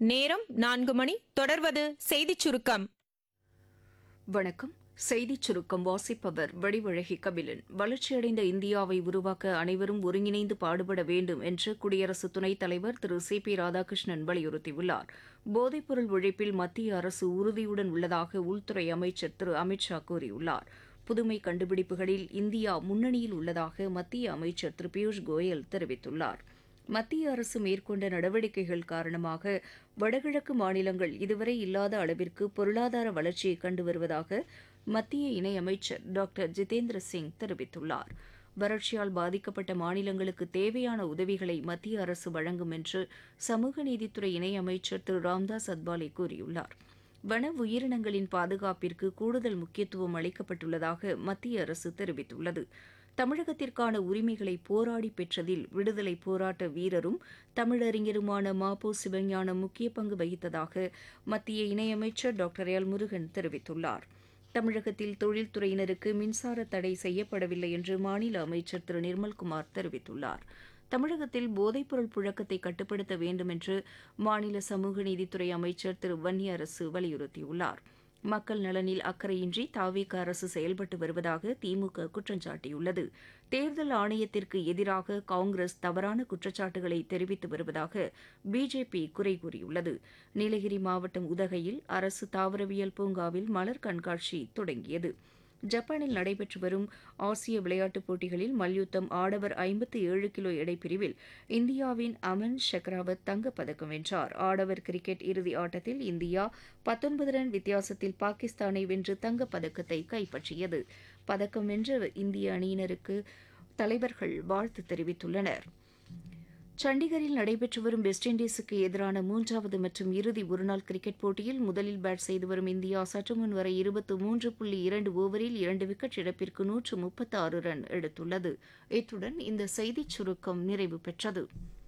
நேரம் நான்கு மணி தொடர்வது செய்திச் சுருக்கம் வணக்கம் செய்திச் சுருக்கம் வாசிப்பவர் வடிவழகி கபிலன் வளர்ச்சியடைந்த இந்தியாவை உருவாக்க அனைவரும் ஒருங்கிணைந்து பாடுபட வேண்டும் என்று குடியரசு துணைத் தலைவர் திரு சி பி ராதாகிருஷ்ணன் வலியுறுத்தியுள்ளார் போதைப்பொருள் ஒழிப்பில் மத்திய அரசு உறுதியுடன் உள்ளதாக உள்துறை அமைச்சர் திரு அமித் ஷா கூறியுள்ளார் புதுமை கண்டுபிடிப்புகளில் இந்தியா முன்னணியில் உள்ளதாக மத்திய அமைச்சர் திரு பியூஷ் கோயல் தெரிவித்துள்ளார் மத்திய அரசு மேற்கொண்ட நடவடிக்கைகள் காரணமாக வடகிழக்கு மாநிலங்கள் இதுவரை இல்லாத அளவிற்கு பொருளாதார வளர்ச்சியை கண்டு வருவதாக மத்திய இணையமைச்சர் டாக்டர் ஜிதேந்திர சிங் தெரிவித்துள்ளார் வறட்சியால் பாதிக்கப்பட்ட மாநிலங்களுக்கு தேவையான உதவிகளை மத்திய அரசு வழங்கும் என்று சமூக நீதித்துறை இணையமைச்சர் திரு ராம்தாஸ் அத்வாலே கூறியுள்ளார் வன உயிரினங்களின் பாதுகாப்பிற்கு கூடுதல் முக்கியத்துவம் அளிக்கப்பட்டுள்ளதாக மத்திய அரசு தெரிவித்துள்ளது தமிழகத்திற்கான உரிமைகளை போராடி பெற்றதில் விடுதலை போராட்ட வீரரும் தமிழறிஞருமான மாபோ சிவஞானம் முக்கிய பங்கு வகித்ததாக மத்திய இணையமைச்சர் டாக்டர் எல் முருகன் தெரிவித்துள்ளார் தமிழகத்தில் தொழில்துறையினருக்கு மின்சார தடை செய்யப்படவில்லை என்று மாநில அமைச்சர் திரு நிர்மல்குமார் தெரிவித்துள்ளார் தமிழகத்தில் போதைப்பொருள் புழக்கத்தை கட்டுப்படுத்த வேண்டும் என்று மாநில சமூக நீதித்துறை அமைச்சர் திரு வன்னியரசு வலியுறுத்தியுள்ளார் மக்கள் நலனில் அக்கறையின்றி தாவேக அரசு செயல்பட்டு வருவதாக திமுக குற்றம் சாட்டியுள்ளது தேர்தல் ஆணையத்திற்கு எதிராக காங்கிரஸ் தவறான குற்றச்சாட்டுகளை தெரிவித்து வருவதாக பிஜேபி குறை கூறியுள்ளது நீலகிரி மாவட்டம் உதகையில் அரசு தாவரவியல் பூங்காவில் மலர் கண்காட்சி தொடங்கியது ஜப்பானில் நடைபெற்று வரும் ஆசிய விளையாட்டுப் போட்டிகளில் மல்யுத்தம் ஆடவர் ஐம்பத்தி ஏழு கிலோ எடைப்பிரிவில் இந்தியாவின் அமன் ஷெக்ராவத் தங்கப்பதக்கம் வென்றார் ஆடவர் கிரிக்கெட் இறுதி ஆட்டத்தில் இந்தியா பத்தொன்பது ரன் வித்தியாசத்தில் பாகிஸ்தானை வென்று தங்கப்பதக்கத்தை கைப்பற்றியது பதக்கம் வென்ற இந்திய அணியினருக்கு தலைவர்கள் வாழ்த்து தெரிவித்துள்ளனர் சண்டிகரில் நடைபெற்று வரும் வெஸ்ட் இண்டீஸுக்கு எதிரான மூன்றாவது மற்றும் இறுதி ஒருநாள் கிரிக்கெட் போட்டியில் முதலில் பேட் செய்து வரும் இந்தியா சற்று முன் வரை இருபத்து மூன்று புள்ளி இரண்டு ஓவரில் இரண்டு விக்கெட் இழப்பிற்கு நூற்று முப்பத்தாறு ரன் எடுத்துள்ளது இத்துடன் இந்த செய்திச் சுருக்கம் நிறைவு பெற்றது